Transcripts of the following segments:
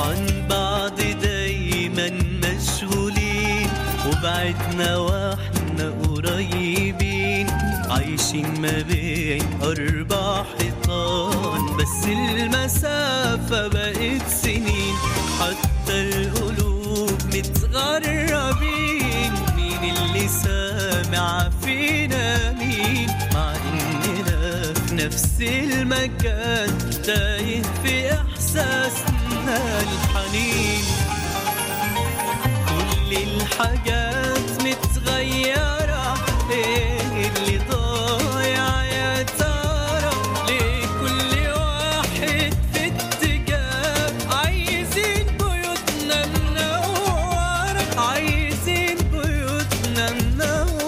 عن بعض دايما مشغولين وبعدنا واحنا قريبين عايشين ما بين أربع حيطان بس المسافة بقت سنين حتى القلوب متغربين مين اللي سامع فينا مين مع إننا في نفس المكان تايه في إحساسنا الحنين كل الحاجات متغيرة ايه اللي ضايع يا ترى ليه كل واحد في اتجاه عايزين بيوتنا منورة عايزين بيوتنا منورة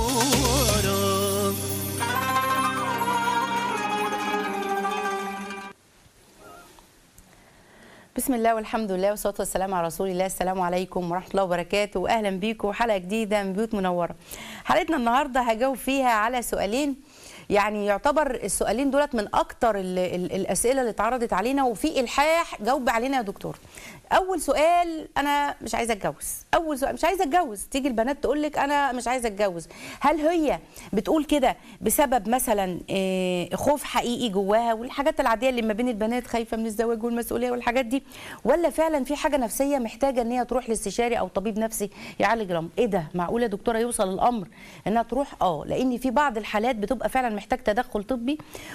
بسم الله والحمد لله والصلاه والسلام على رسول الله السلام عليكم ورحمه الله وبركاته واهلا بيكم حلقه جديده من بيوت منوره حلقتنا النهارده هجاوب فيها على سؤالين يعني يعتبر السؤالين دولت من اكتر ال ال الاسئله اللي اتعرضت علينا وفي الحاح جاوب علينا يا دكتور اول سؤال انا مش عايزه اتجوز اول سؤال مش عايزه اتجوز تيجي البنات تقول لك انا مش عايزه اتجوز هل هي بتقول كده بسبب مثلا آه، خوف حقيقي جواها والحاجات العاديه اللي ما بين البنات خايفه من الزواج والمسؤوليه والحاجات دي ولا فعلا في حاجه نفسيه محتاجه ان هي تروح لاستشاري او طبيب نفسي يعالج الامر ايه ده معقوله يا دكتوره يوصل الامر انها تروح اه لان في بعض الحالات بتبقى فعلا محتاج تدخل طبي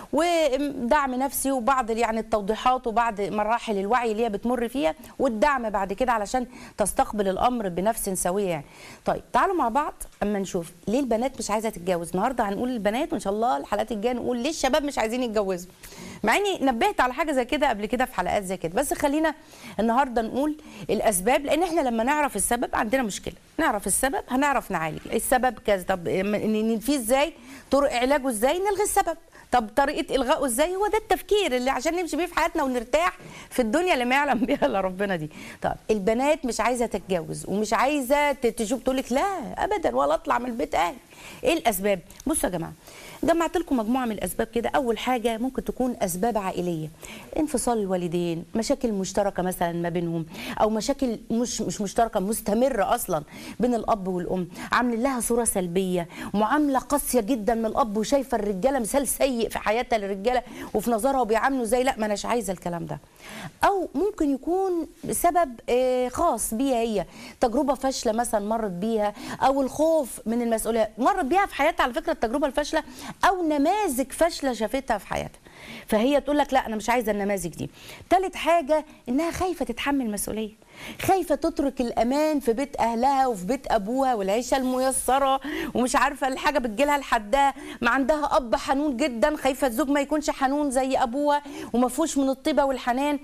ودعم نفسي وبعض يعني التوضيحات وبعض مراحل الوعي اللي هي بتمر فيها والدعم بعد كده علشان تستقبل الامر بنفس سويه يعني طيب تعالوا مع بعض اما نشوف ليه البنات مش عايزه تتجوز النهارده هنقول للبنات وان شاء الله الحلقات الجايه نقول ليه الشباب مش عايزين يتجوزوا مع اني نبهت على حاجه زي كده قبل كده في حلقات زي كده بس خلينا النهارده نقول الاسباب لان احنا لما نعرف السبب عندنا مشكله نعرف السبب هنعرف نعالج السبب كذا طب ن- في ازاي طرق علاجه ازاي نلغي السبب طب طريقه الغائه ازاي هو ده التفكير اللي عشان نمشي بيه في حياتنا ونرتاح في الدنيا اللي ما يعلم بيها الا ربنا دي طب البنات مش عايزه تتجوز ومش عايزه ت- تشوف تقول لك لا ابدا ولا اطلع من البيت اهلي ايه الاسباب بصوا يا جماعه جمعت لكم مجموعه من الاسباب كده اول حاجه ممكن تكون اسباب عائليه انفصال الوالدين مشاكل مشتركه مثلا ما بينهم او مشاكل مش مش مشتركه مستمره اصلا بين الاب والام عاملين لها صوره سلبيه معامله قاسيه جدا من الاب وشايفه الرجاله مثال سيء في حياتها للرجاله وفي نظرها وبيعاملوا زي لا ما اناش عايزه الكلام ده او ممكن يكون بسبب آه، خاص بيها هي تجربه فاشله مثلا مرت بيها او الخوف من المسؤوليه مرت بيها في حياتها على فكره التجربه الفاشله او نماذج فاشله شافتها في حياتها فهي تقول لك لا انا مش عايزه النماذج دي ثالث حاجه انها خايفه تتحمل مسؤوليه خايفه تترك الامان في بيت اهلها وفي بيت ابوها والعيشه الميسره ومش عارفه الحاجه بتجيلها لحدها ما عندها اب حنون جدا خايفه الزوج ما يكونش حنون زي ابوها وما فيهوش من الطيبه والحنان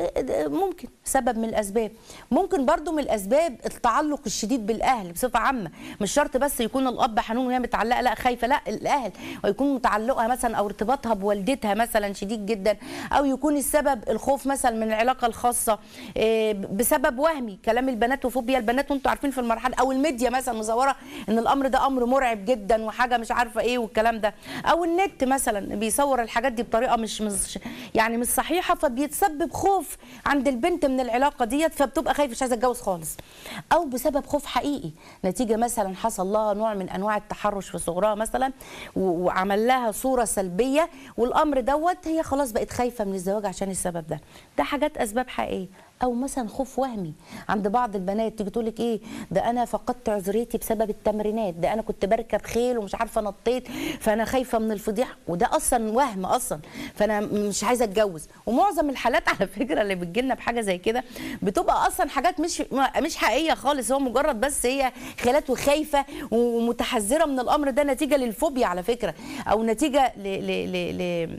ممكن سبب من الاسباب ممكن برضو من الاسباب التعلق الشديد بالاهل بصفه عامه مش شرط بس يكون الاب حنون وهي متعلقه لا خايفه لا الاهل ويكون متعلقها مثلا او ارتباطها بوالدتها مثلا شديد جدا او يكون السبب الخوف مثلا من العلاقه الخاصه إيه، بسبب وهمي كلام البنات وفوبيا البنات وانتوا عارفين في المرحله او الميديا مثلا مصوره ان الامر ده امر مرعب جدا وحاجه مش عارفه ايه والكلام ده او النت مثلا بيصور الحاجات دي بطريقه مش مش يعني مش صحيحه فبيتسبب خوف عند البنت من العلاقه ديت فبتبقى خايفه مش عايزه اتجوز خالص او بسبب خوف حقيقي نتيجه مثلا حصل لها نوع من انواع التحرش في صغرها مثلا و- وعمل لها صوره سلبيه والامر دوت هي خلاص بقت خايفه من الزواج عشان السبب ده ده حاجات اسباب حقيقيه او مثلا خوف وهمي عند بعض البنات تيجي تقول لك ايه ده انا فقدت عذريتي بسبب التمرينات ده انا كنت بركب خيل ومش عارفه نطيت فانا خايفه من الفضيحه وده اصلا وهم اصلا فانا مش عايزه اتجوز ومعظم الحالات على فكره اللي بتجيلنا بحاجه زي كده بتبقى اصلا حاجات مش مش حقيقيه خالص هو مجرد بس هي خيالات وخايفه ومتحذره من الامر ده نتيجه للفوبيا على فكره او نتيجه ل ل ل, ل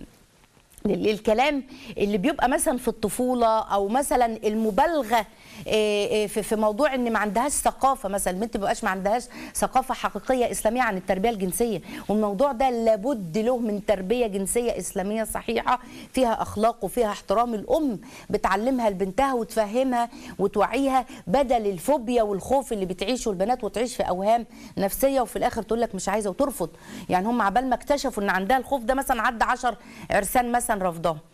للكلام اللي بيبقى مثلا في الطفوله او مثلا المبالغه إيه إيه في في موضوع ان ما عندهاش ثقافه مثلا البنت ما بيبقاش ما عندهاش ثقافه حقيقيه اسلاميه عن التربيه الجنسيه والموضوع ده لابد له من تربيه جنسيه اسلاميه صحيحه فيها اخلاق وفيها احترام الام بتعلمها لبنتها وتفهمها وتوعيها بدل الفوبيا والخوف اللي بتعيشه البنات وتعيش في اوهام نفسيه وفي الاخر تقول لك مش عايزه وترفض يعني هم عبال ما اكتشفوا ان عندها الخوف ده مثلا عدى 10 عرسان مثلا رفضاه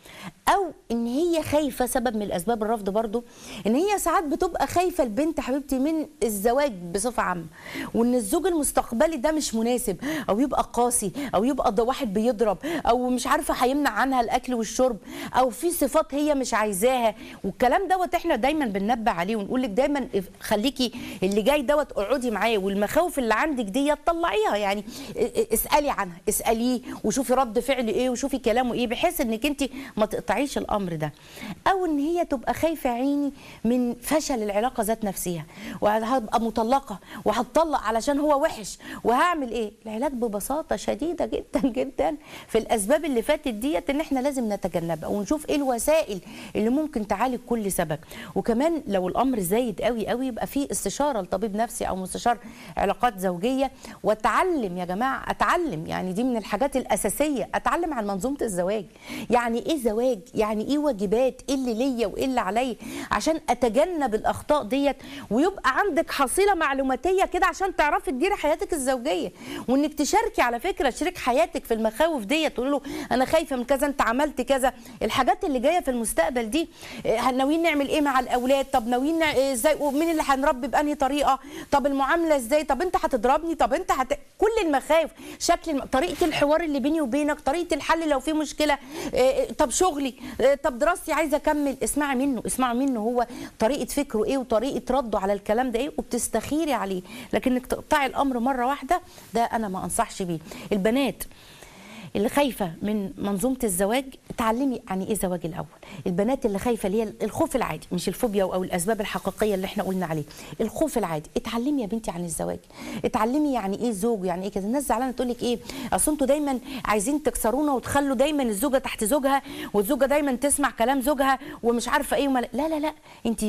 او ان هي خايفه سبب من الاسباب الرفض برضو ان هي ساعات بتبقى خايفه البنت حبيبتي من الزواج بصفه عامه وان الزوج المستقبلي ده مش مناسب او يبقى قاسي او يبقى ده واحد بيضرب او مش عارفه هيمنع عنها الاكل والشرب او في صفات هي مش عايزاها والكلام دوت احنا دايما بننبه عليه ونقول لك دايما خليكي اللي جاي دوت اقعدي معاه والمخاوف اللي عندك دي طلعيها يعني اسالي عنها اساليه وشوفي رد فعل ايه وشوفي كلامه ايه بحيث انك انت ما تقطعيش الامر ده او ان هي تبقى خايفه عيني من فشل العلاقه ذات نفسها وهبقى مطلقه وهتطلق علشان هو وحش وهعمل ايه العلاج ببساطه شديده جدا جدا في الاسباب اللي فاتت ديت ان احنا لازم نتجنبها ونشوف ايه الوسائل اللي ممكن تعالج كل سبب وكمان لو الامر زايد قوي قوي يبقى في استشاره لطبيب نفسي او مستشار علاقات زوجيه واتعلم يا جماعه اتعلم يعني دي من الحاجات الاساسيه اتعلم عن منظومه الزواج يعني ايه زواج يعني ايه واجبات ايه اللي ليا وايه اللي عليا عشان اتجنب الاخطاء ديت ويبقى عندك حصيله معلوماتيه كده عشان تعرفي تديري حياتك الزوجيه وانك تشاركي على فكره شريك حياتك في المخاوف ديت تقول له انا خايفه من كذا انت عملت كذا الحاجات اللي جايه في المستقبل دي إيه، ناويين نعمل ايه مع الاولاد طب ناويين نع- إيه ازاي ومين اللي هنربي بانهي طريقه طب المعامله ازاي طب انت هتضربني طب انت هت... كل المخاوف شكل الم... طريقه الحوار اللي بيني وبينك طريقه الحل لو في مشكله إيه، طب شغلي إيه، طب دراستي عايزه اكمل اسمعي منه اسمعي منه هو طريقه فكره ايه وطريقه رده على الكلام ده ايه وبتستخيري عليه لكن انك تقطعي الامر مره واحده ده انا ما انصحش بيه البنات اللي خايفه من منظومه الزواج اتعلمي يعني ايه زواج الاول البنات اللي خايفه اللي هي الخوف العادي مش الفوبيا او الاسباب الحقيقيه اللي احنا قلنا عليه الخوف العادي اتعلمي يا بنتي عن الزواج اتعلمي يعني ايه زوج يعني ايه كده الناس زعلانه تقول لك ايه اصل انتوا دايما عايزين تكسرونا وتخلوا دايما الزوجه تحت زوجها والزوجه دايما تسمع كلام زوجها ومش عارفه ايه وما لا لا لا انت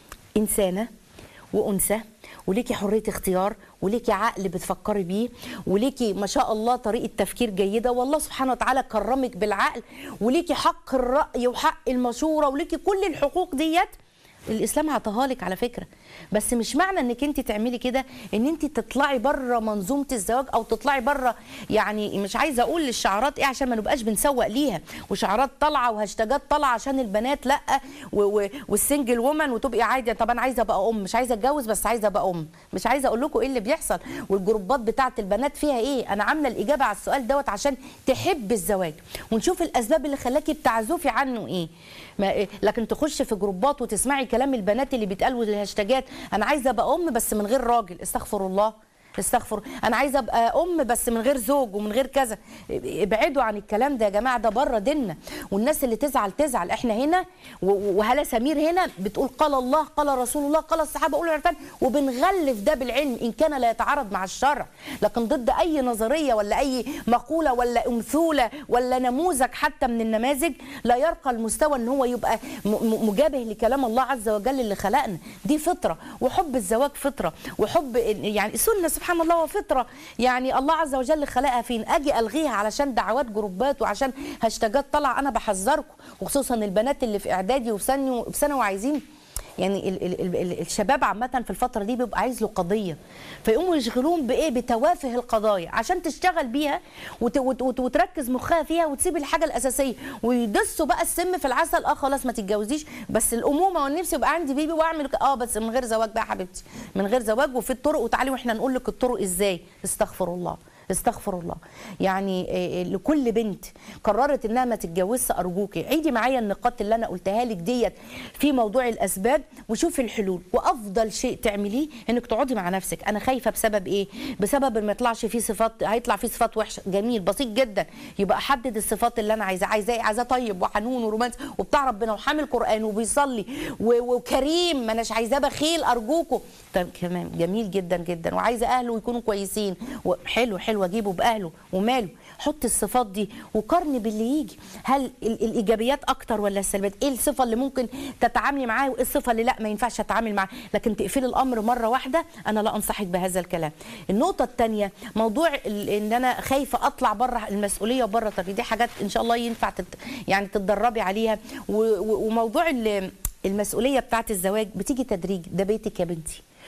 انسانه وانثى وليكي حريه اختيار وليكي عقل بتفكري بيه وليكي ما شاء الله طريقه تفكير جيده والله سبحانه وتعالى كرمك بالعقل وليكي حق الراي وحق المشوره وليكي كل الحقوق ديت الاسلام عطاها لك على فكره بس مش معنى انك انت تعملي كده ان انت تطلعي بره منظومه الزواج او تطلعي بره يعني مش عايزه اقول الشعارات ايه عشان ما نبقاش بنسوق ليها وشعارات طالعه وهاشتاجات طالعه عشان البنات لا و- و- والسنجل وومن وتبقي عادي طب انا عايزه ابقى ام مش عايزه اتجوز بس عايزه ابقى ام مش عايزه اقول لكم ايه اللي بيحصل والجروبات بتاعه البنات فيها ايه انا عامله الاجابه على السؤال دوت عشان تحب الزواج ونشوف الاسباب اللي خلاكي بتعزفي عنه ايه ما إيه؟ لكن تخش في جروبات وتسمعي كلام البنات اللي بيتقال والهاشتاجات انا عايزه ابقى ام بس من غير راجل استغفر الله استغفر انا عايزه ابقى ام بس من غير زوج ومن غير كذا ابعدوا عن الكلام ده يا جماعه ده بره ديننا والناس اللي تزعل تزعل احنا هنا و- وهلا سمير هنا بتقول قال الله قال رسول الله قال الصحابه اولو العرفان وبنغلف ده بالعلم ان كان لا يتعارض مع الشرع لكن ضد اي نظريه ولا اي مقوله ولا امثوله ولا نموذج حتى من النماذج لا يرقى المستوى ان هو يبقى م- م- مجابه لكلام الله عز وجل اللي خلقنا دي فطره وحب الزواج فطره وحب يعني سنه سبحان الله وفطره يعني الله عز وجل خلقها فين اجي الغيها علشان دعوات جروبات وعشان هاشتاجات طالعه انا بحذركم وخصوصا البنات اللي في اعدادي وفي ثانوي وفي ثانوي عايزين يعني ال ال ال ال الشباب عامة في الفترة دي بيبقى عايز له قضية فيقوموا يشغلوهم بإيه؟ بتوافه القضايا عشان تشتغل بيها وت وت وت وتركز مخها فيها وتسيب الحاجة الأساسية ويدسوا بقى السم في العسل اه خلاص ما تتجوزيش بس الأمومة والنفس يبقى عندي بيبي وأعمل ك- اه بس من غير زواج بقى يا حبيبتي من غير زواج وفي الطرق وتعالي واحنا نقول لك الطرق ازاي استغفر الله استغفر الله يعني آه، لكل بنت قررت انها ما تتجوزش ارجوكي عيدي معايا النقاط اللي انا قلتها لك ديت في موضوع الاسباب وشوفي الحلول وافضل شيء تعمليه انك تقعدي مع نفسك انا خايفه بسبب ايه بسبب ما يطلعش فيه صفات هيطلع فيه صفات وحشه جميل بسيط جدا يبقى احدد الصفات اللي انا عايزاه عايزاه إيه؟ عايزاه طيب وحنون ورومانسي وبتاع ربنا وحامل قران وبيصلي و- وكريم ما اناش عايزاه بخيل ارجوكوا طب كمان جميل جدا جدا وعايزه اهله يكونوا كويسين حلو حلو اجيبه باهله وماله حط الصفات دي وقارني باللي يجي هل ال- الايجابيات اكتر ولا السلبيات ايه الصفه اللي ممكن تتعاملي معاها وايه الصفه اللي لا ما ينفعش اتعامل معاها لكن تقفلي الامر مره واحده انا لا انصحك بهذا الكلام النقطه الثانيه موضوع ال- ان انا خايفه اطلع بره المسؤوليه وبره طريقي دي حاجات ان شاء الله ينفع تت يعني تتدربي عليها و- و- وموضوع ال- المسؤوليه بتاعت الزواج بتيجي تدريج ده بيتك يا بنتي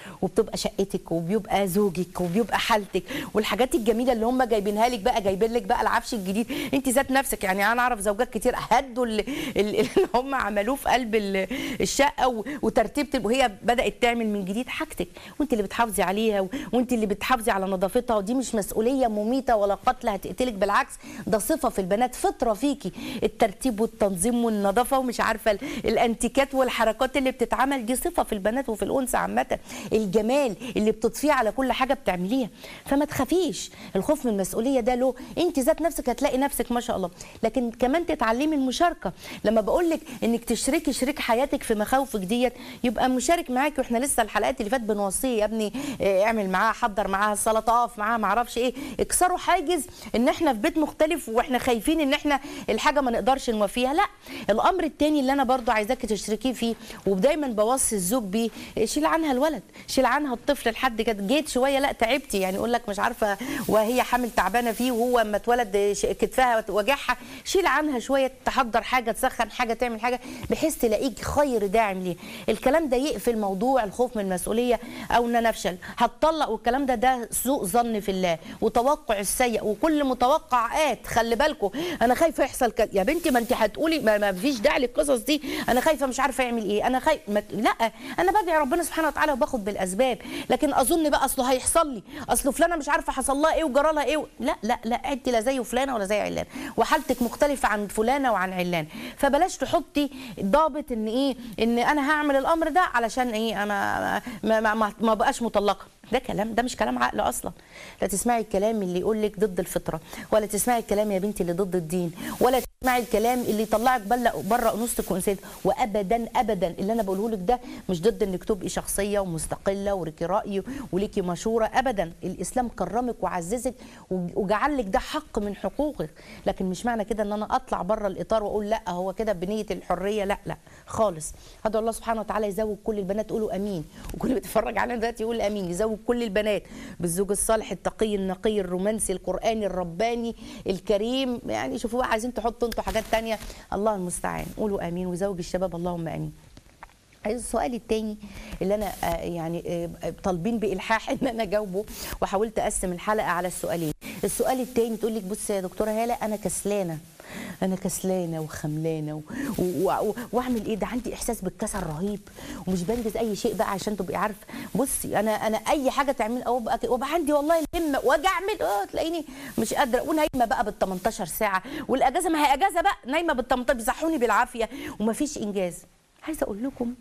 وبتبقى شقتك وبيبقى زوجك وبيبقى حالتك والحاجات الجميله اللي هم جايبينها لك بقى جايبين لك بقى العفش الجديد انت ذات نفسك يعني انا اعرف زوجات كتير هدوا اللي, اللي هم عملوه في قلب ال- الشقه و- وترتيب وهي بدات تعمل من جديد حاجتك وانت اللي بتحافظي عليها و- وانت اللي بتحافظي على نظافتها ودي مش مسؤوليه مميته ولا قتله هتقتلك بالعكس ده صفه في البنات فطره فيكي الترتيب والتنظيم والنظافه ومش عارفه ال- الانتيكات والحركات اللي بتتعمل دي صفه في البنات وفي الانثى عامه الجمال اللي بتضفيه على كل حاجه بتعمليها فما تخافيش الخوف من المسؤوليه ده له انت ذات نفسك هتلاقي نفسك ما شاء الله لكن كمان تتعلمي المشاركه لما بقول لك انك تشركي شريك حياتك في مخاوفك ديت يبقى مشارك معاكي واحنا لسه الحلقات اللي فاتت بنوصيه يا ابني اه، اعمل معاها حضر معاها السلطه اقف معاها ما اعرفش ايه اكسروا حاجز ان احنا في بيت مختلف واحنا خايفين ان احنا الحاجه ما نقدرش نوفيها لا الامر التاني اللي انا برضو عايزاكي تشركيه فيه ودايما بوصي الزوج بيه شيل عنها الولد شيل عنها الطفل لحد كده جيت شويه لا تعبتي يعني يقول لك مش عارفه وهي حامل تعبانه فيه وهو اما اتولد ش- كتفها وجعها شيل عنها شويه تحضر حاجه تسخن حاجه تعمل حاجه بحيث تلاقيك خير داعم ليه الكلام ده يقفل موضوع الخوف من المسؤوليه او ان انا افشل هتطلق والكلام ده ده سوء ظن في الله وتوقع السيء وكل متوقعات خلي بالكم انا خايفه يحصل كده يا بنتي ما انت هتقولي ما, ما فيش داعي للقصص دي انا خايفه مش عارفه اعمل ايه انا خايف ما... لا انا بدعي ربنا سبحانه وتعالى وباخد بالاسباب لكن اظن بقى اصله هيحصل لي اصله فلانه مش عارفه حصل لها ايه وجرى لها ايه و... لا لا لا انت لا زي فلانه ولا زي علان وحالتك مختلفه عن فلانه وعن علان فبلاش تحطي ضابط ان ايه ان انا هعمل الامر ده علشان ايه انا ما, ما, ما, ما بقاش مطلقه ده كلام ده مش كلام عقل اصلا لا تسمعي الكلام اللي يقول لك ضد الفطره ولا تسمعي الكلام يا بنتي اللي ضد الدين ولا تسمعي الكلام اللي يطلعك بره بره انوثتك وانثيتك وابدا ابدا اللي انا بقوله لك ده مش ضد انك تبقي شخصيه ومستقله وليكي راي وليكي مشوره ابدا الاسلام كرمك وعززك وجعل لك ده حق من حقوقك لكن مش معنى كده ان انا اطلع بره الاطار واقول لا هو كده بنيه الحريه لا لا خالص هذا الله سبحانه وتعالى يزوج كل البنات قولوا امين وكل اللي بيتفرج علينا دلوقتي يقول امين يزوج كل البنات بالزوج الصالح التقي النقي الرومانسي القراني الرباني الكريم يعني شوفوا بقى عايزين تحطوا انتوا حاجات تانية الله المستعان قولوا امين وزوج الشباب اللهم امين عايز السؤال التاني اللي انا آه، يعني آه، طالبين بالحاح ان انا اجاوبه وحاولت اقسم الحلقه على السؤالين السؤال التاني تقول لك بص يا دكتوره هاله انا كسلانه انا كسلانه وخملانه و... و... و... واعمل ايه ده عندي احساس بالكسل رهيب ومش بنجز اي شيء بقى عشان تبقي عارفه بصي انا انا اي حاجه تعمل او بقى وابقى عندي والله الهمه واجي اعمل اه تلاقيني مش قادره ونايمه بقى بال 18 ساعه والاجازه ما هي اجازه بقى نايمه بال 18 بيصحوني بالعافيه ومفيش انجاز عايزه اقول لكم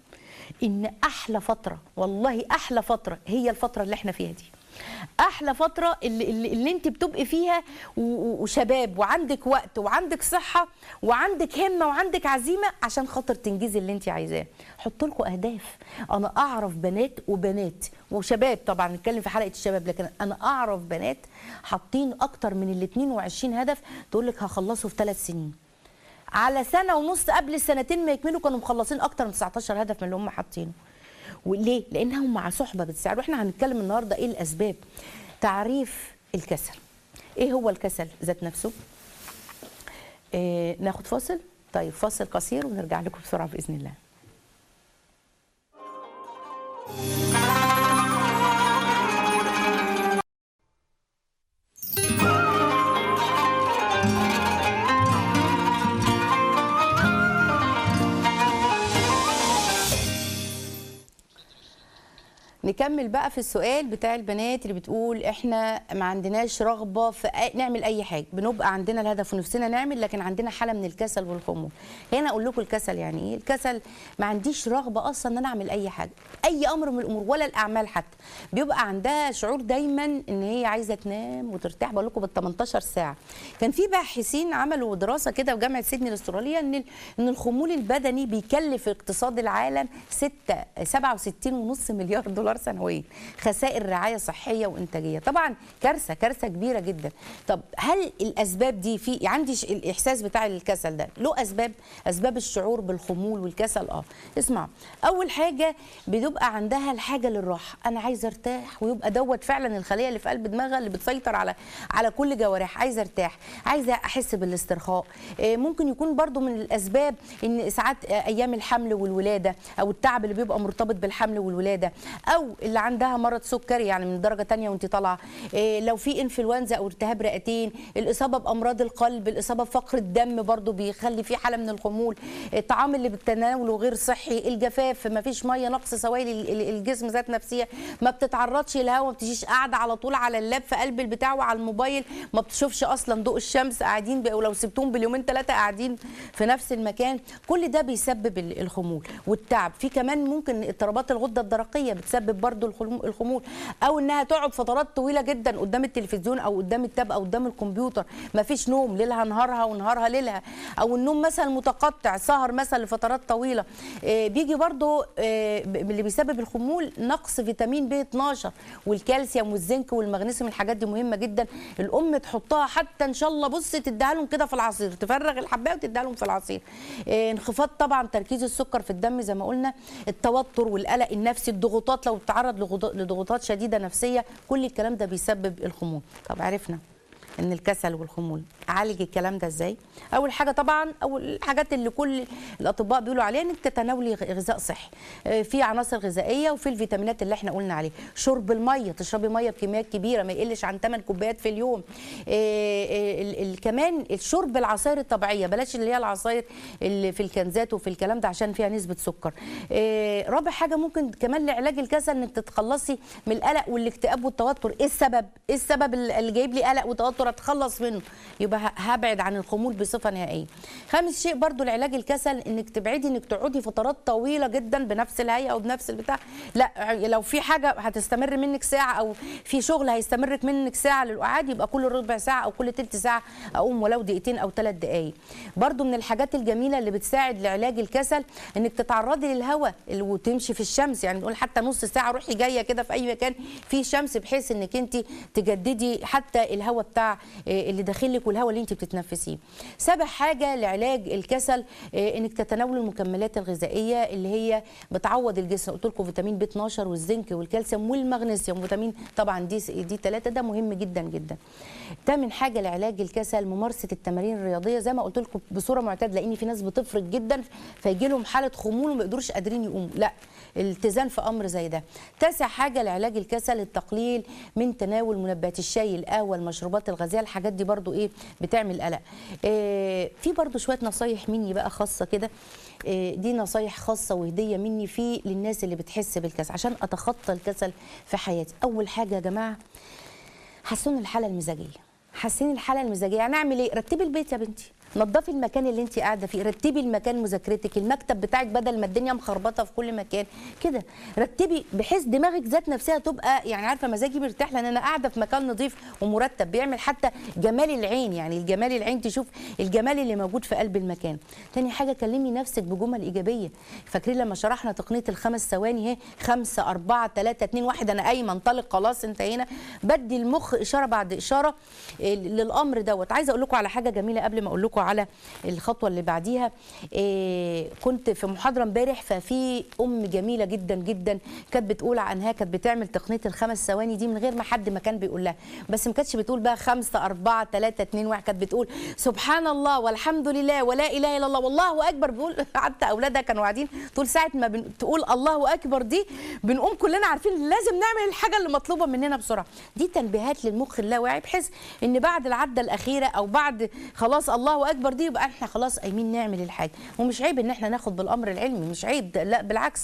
ان احلى فتره والله احلى فتره هي الفتره اللي احنا فيها دي احلى فتره اللي, اللي, اللي انت بتبقي فيها و- و- وشباب وعندك وقت وعندك صحه وعندك همه وعندك عزيمه عشان خاطر تنجزي اللي انت عايزاه حط لكم اهداف انا اعرف بنات وبنات وشباب طبعا نتكلم في حلقه الشباب لكن انا اعرف بنات حاطين اكتر من ال 22 هدف تقول لك هخلصه في ثلاث سنين على سنه ونص قبل السنتين ما يكملوا كانوا مخلصين اكتر من 19 هدف من اللي هم حاطينه وليه لانهم مع صحبه بتساعد واحنا هنتكلم النهارده ايه الاسباب تعريف الكسل ايه هو الكسل ذات نفسه إيه ناخد فاصل طيب فاصل قصير ونرجع لكم بسرعه باذن الله نكمل بقى في السؤال بتاع البنات اللي بتقول احنا ما عندناش رغبه في أي- نعمل اي حاجه بنبقى عندنا الهدف ونفسنا نعمل لكن عندنا حاله من الكسل والخمول هنا اقول لكم الكسل يعني ايه الكسل ما عنديش رغبه اصلا ان انا اعمل اي حاجه اي امر من الامور ولا الاعمال حتى بيبقى عندها شعور دايما ان هي عايزه تنام وترتاح بقول لكم بال 18 ساعه كان في باحثين عملوا دراسه كده في جامعه سيدني الاستراليه ان ال- ان الخمول البدني بيكلف اقتصاد العالم 6 67.5 مليار دولار سنويا خسائر رعايه صحيه وانتاجيه طبعا كارثه كارثه كبيره جدا طب هل الاسباب دي في عندي ش- الاحساس بتاع الكسل ده له اسباب اسباب الشعور بالخمول والكسل اه اسمع اول حاجه بتبقى عندها الحاجه للراحه انا عايزه ارتاح ويبقى دوت فعلا الخليه اللي في قلب دماغها اللي بتسيطر على على كل جوارح عايزه ارتاح عايزه احس بالاسترخاء آه، ممكن يكون برضو من الاسباب ان ساعات آه، ايام الحمل والولاده او التعب اللي بيبقى مرتبط بالحمل والولاده او او اللي عندها مرض سكري يعني من درجه تانية وانت طالعه إيه لو في انفلونزا او التهاب رئتين الاصابه بامراض القلب الاصابه بفقر الدم برضو بيخلي في حاله من الخمول الطعام اللي بتناوله غير صحي الجفاف ما فيش ميه نقص سوائل ال- ال- الجسم ذات نفسها ما بتتعرضش للهواء ما بتجيش قاعده على طول على اللاب في قلب البتاع وعلى الموبايل ما بتشوفش اصلا ضوء الشمس قاعدين بقى ولو سبتهم باليومين ثلاثه قاعدين في نفس المكان كل ده بيسبب ال- الخمول والتعب في كمان ممكن اضطرابات الغده الدرقيه بتسبب برضو الخلم- الخمول او انها تقعد فترات طويله جدا قدام التلفزيون او قدام التاب او قدام الكمبيوتر ما فيش نوم ليلها نهارها ونهارها ليلها او النوم مثلا متقطع سهر مثلا لفترات طويله آه، بيجي برضو آه، ب- اللي بيسبب الخمول نقص فيتامين بي 12 والكالسيوم والزنك والمغنيسيوم الحاجات دي مهمه جدا الام تحطها حتى ان شاء الله بص تديها لهم كده في العصير تفرغ الحبايه وتديها لهم في العصير آه، انخفاض طبعا تركيز السكر في الدم زي ما قلنا التوتر والقلق النفسي الضغوطات لو تعرض لغض- لضغوطات شديده نفسيه كل الكلام ده بيسبب الخمول طب عرفنا ان الكسل والخمول اعالج الكلام ده ازاي اول حاجه طبعا اول الحاجات اللي كل الاطباء بيقولوا عليها انك تتناولي غ- غذاء صحي آه، في عناصر غذائيه وفي الفيتامينات اللي احنا قلنا عليه شرب الميه تشربي ميه بكميات كبيره ما يقلش عن 8 كوبايات في اليوم آه، آه، ال- ال- كمان الشرب العصاير الطبيعيه بلاش اللي هي العصاير اللي في الكنزات وفي الكلام ده عشان فيها نسبه سكر آه، رابع حاجه ممكن كمان لعلاج الكسل انك تتخلصي من القلق والاكتئاب والتوتر ايه السبب ايه السبب اللي جايب لي قلق وتوتر اتخلص منه يبقى ه- هبعد عن الخمول بصفه نهائيه خامس شيء برضو لعلاج الكسل انك تبعدي انك تقعدي فترات طويله جدا بنفس الهيئه او بنفس البتاع لا لو في حاجه هتستمر منك ساعه او في شغل هيستمر منك ساعه للقعاد يبقى كل ربع ساعه او كل تلت ساعه اقوم ولو دقيقتين او ثلاث دقائق برضو من الحاجات الجميله اللي بتساعد لعلاج الكسل انك تتعرضي للهواء اللي- وتمشي في الشمس يعني نقول حتى نص ساعه روحي جايه كده في اي مكان فيه شمس بحيث انك انت تجددي حتى الهواء بتاع آه، اللي داخلك والهواء اللي انت بتتنفسيه سابع حاجه لعلاج الكسل آه، انك تتناولي المكملات الغذائيه اللي هي بتعوض الجسم قلت لكم فيتامين بي 12 والزنك والكالسيوم والمغنيسيوم فيتامين طبعا دي دي 3 ده مهم جدا جدا تامن حاجه لعلاج الكسل ممارسه التمارين الرياضيه زي ما قلت لكم بصوره معتاده لان في ناس بتفرط جدا فيجي لهم حاله خمول وما يقدروش قادرين يقوموا لا الاتزان في امر زي ده تاسع حاجه لعلاج الكسل التقليل من تناول منبهات الشاي القهوه المشروبات الغازيه الحاجات دي برضو ايه بتعمل قلق إيه في برضو شويه نصايح مني بقى خاصه كده إيه دي نصايح خاصه وهديه مني في للناس اللي بتحس بالكسل عشان اتخطى الكسل في حياتي اول حاجه يا جماعه حسنوا الحاله المزاجيه حسني الحاله المزاجيه يعني اعمل ايه رتبي البيت يا بنتي نظفي المكان اللي انت قاعده فيه رتبي المكان مذاكرتك المكتب بتاعك بدل ما الدنيا مخربطه في كل مكان كده رتبي بحيث دماغك ذات نفسها تبقى يعني عارفه مزاجي مرتاح لان انا قاعده في مكان نظيف ومرتب بيعمل حتى جمال العين يعني الجمال العين تشوف الجمال اللي موجود في قلب المكان تاني حاجه كلمي نفسك بجمل ايجابيه فاكرين لما شرحنا تقنيه الخمس ثواني اهي خمسة أربعة ثلاثة اتنين واحد أنا قايمة انطلق خلاص انتهينا بدي المخ إشارة بعد إشارة إيه، للأمر دوت عايزة أقول لكم على حاجة جميلة قبل ما أقول لكم على الخطوة اللي بعديها إيه، كنت في محاضرة امبارح ففي أم جميلة جدا جدا كانت بتقول عنها كانت بتعمل تقنية الخمس ثواني دي من غير ما حد ما كان بيقول لها بس ما كانتش بتقول بقى خمسة أربعة ثلاثة اتنين واحد كانت بتقول سبحان الله والحمد لله ولا إله إلا الله والله أكبر بيقول حتى أولادها كانوا قاعدين طول ساعة ما بن... تقول الله أكبر دي بنقوم كلنا عارفين لازم نعمل الحاجة اللي مطلوبة مننا بسرعة دي تنبيهات للمخ اللاواعي بحيث إن بعد العدة الأخيرة أو بعد خلاص الله أكبر دي يبقى احنا خلاص قايمين نعمل الحاجة ومش عيب إن احنا ناخد بالأمر العلمي مش عيب ده لا بالعكس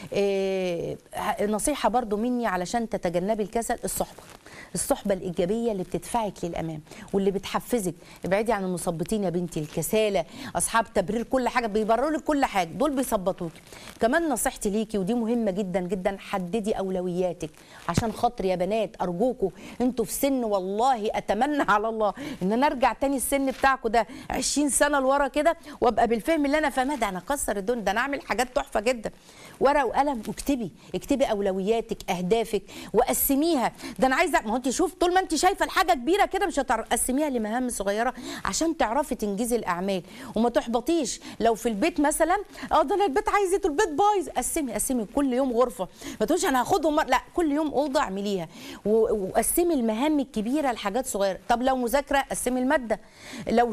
إيه نصيحة برضو مني علشان تتجنبي الكسل الصحبة الصحبة الإيجابية اللي بتدفعك للأمام واللي بتحفزك ابعدي عن المثبطين يا بنتي الكسالة أصحاب تبرير كل حاجة بيبرروا لك كل حاجة دول بيثبطوك كمان نصيحتي ليكي ودي مهمة جدا جدا حددي أولوياتك عشان خاطر يا بنات أرجوكوا انتوا في سن والله أتمنى على الله إن أنا أرجع تاني السن بتاعكم ده 20 سنة لورا كده وأبقى بالفهم اللي أنا فاهماه ده أنا أكسر الدنيا ده أنا أعمل حاجات تحفة جدا ورقة وقلم واكتبي اكتبي أولوياتك أهدافك وقسميها ده أنا عايزة ما هو أنت شوف طول ما أنت شايفة الحاجة كبيرة كده مش هتعرفي قسميها لمهام صغيرة عشان تعرفي تنجزي الأعمال وما تحبطيش لو في البيت مثلا اه ده انا البيت عايز إيه؟ البيت بايظ قسمي قسمي كل يوم غرفه ما تقولش انا هاخدهم مر... لا كل يوم اوضه اعمليها و- وقسمي المهام الكبيره لحاجات صغيره طب لو مذاكره قسمي الماده لو شغل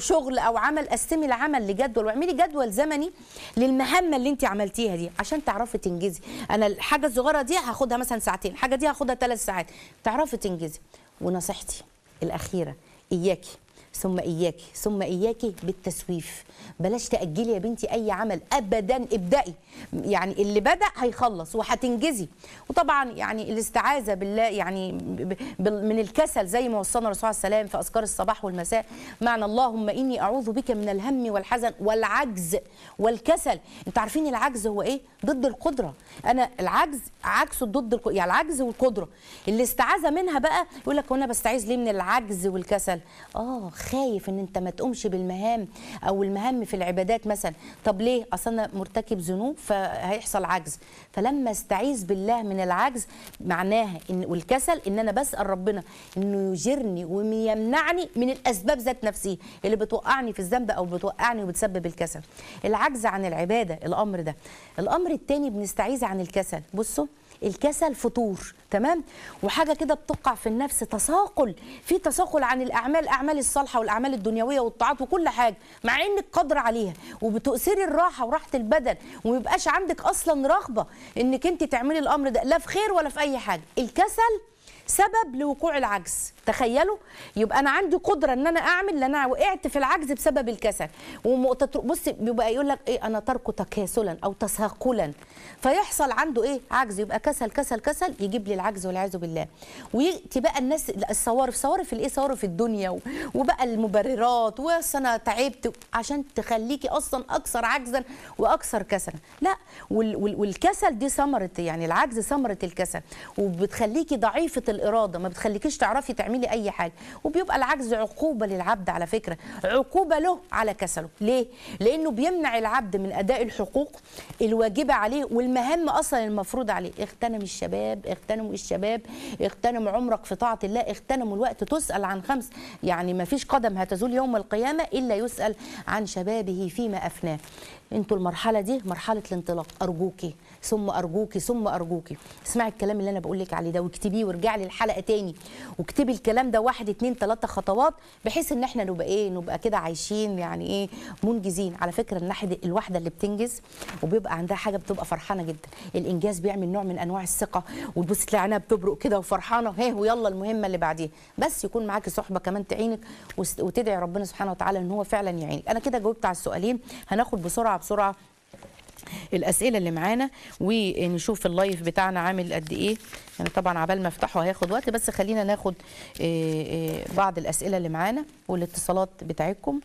او عمل قسمي العمل لجدول واعملي جدول زمني للمهمه اللي انت عملتيها دي عشان تعرفي تنجزي انا الحاجه الصغيره دي هاخدها مثلا ساعتين الحاجه دي هاخدها ثلاث ساعات تعرفي تنجزي ونصيحتي الاخيره اياكي ثم اياكي ثم اياكي بالتسويف بلاش تاجلي يا بنتي اي عمل ابدا ابدأي يعني اللي بدا هيخلص وهتنجزي وطبعا يعني الاستعاذه بالله يعني ب- ب- من الكسل زي ما وصلنا الرسول عليه السلام في اذكار الصباح والمساء معنى اللهم اني اعوذ بك من الهم والحزن والعجز والكسل انتوا عارفين العجز هو ايه ضد القدره انا العجز عكسه ضد الق... يعني العجز والقدره اللي استعاذ منها بقى يقول لك وانا بستعيذ ليه من العجز والكسل اه خايف ان انت ما تقومش بالمهام او المهام في العبادات مثلا طب ليه اصل انا مرتكب ذنوب فهيحصل عجز فلما استعيذ بالله من العجز معناها ان والكسل ان انا بسال ربنا انه يجرني ويمنعني من الاسباب ذات نفسها اللي بتوقعني في الذنب او بتوقعني وبتسبب الكسل العجز عن العباده الامر ده الامر الثاني بنستعيذ عن الكسل بصوا الكسل فطور تمام وحاجه كده بتقع في النفس تثاقل في تثاقل عن الاعمال الاعمال الصالحه والاعمال الدنيويه والطاعات وكل حاجه مع انك قادره عليها وبتؤثري الراحه وراحه البدن وما يبقاش عندك اصلا رغبه انك انت تعملي الامر ده لا في خير ولا في اي حاجه الكسل سبب لوقوع العجز تخيلوا يبقى انا عندي قدره ان انا اعمل لان انا وقعت في العجز بسبب الكسل بص بيبقى يقول لك ايه انا ترك تكاسلا او تثاقلا فيحصل عنده ايه عجز يبقى كسل كسل كسل يجيب لي العجز والعياذ بالله وياتي بقى الناس الصوارف صوارف الايه صوارف الدنيا و- وبقى المبررات واصل انا تعبت عشان تخليكي اصلا اكثر عجزا واكثر كسلا لا وال وال والكسل دي ثمره يعني العجز ثمره الكسل وبتخليكي ضعيفه الاراده ما بتخليكيش تعرفي تعملي اي حاجه وبيبقى العجز عقوبه للعبد على فكره عقوبه له على كسله ليه لانه بيمنع العبد من اداء الحقوق الواجبه عليه والمهام اصلا المفروض عليه اغتنم الشباب اغتنموا الشباب اغتنموا عمرك في طاعه الله اغتنموا الوقت تسال عن خمس يعني ما فيش قدم هتزول يوم القيامه الا يسال عن شبابه فيما افناه انتوا المرحله دي مرحله الانطلاق ارجوكي ثم ارجوكي ثم ارجوكي اسمعي الكلام اللي انا بقول لك عليه ده واكتبيه وارجعي للحلقه تاني واكتبي الكلام ده واحد اتنين تلاته خطوات بحيث ان احنا نبقى ايه نبقى كده عايشين يعني ايه منجزين على فكره الناحيه الواحده اللي بتنجز وبيبقى عندها حاجه بتبقى فرحانه جدا الانجاز بيعمل نوع من انواع الثقه وتبص تلاقي عينها بتبرق كده وفرحانه هيه ويلا المهمه اللي بعديها بس يكون معاكي صحبه كمان تعينك وست- وتدعي ربنا سبحانه وتعالى ان هو فعلا يعينك انا كده جاوبت على السؤالين هناخد بسرعه بسرعه الاسئله اللي معانا ونشوف اللايف بتاعنا عامل قد ايه يعني طبعا عبال ما افتحه هياخد وقت بس خلينا ناخد آه، آه، بعض الاسئله اللي معانا والاتصالات بتاعتكم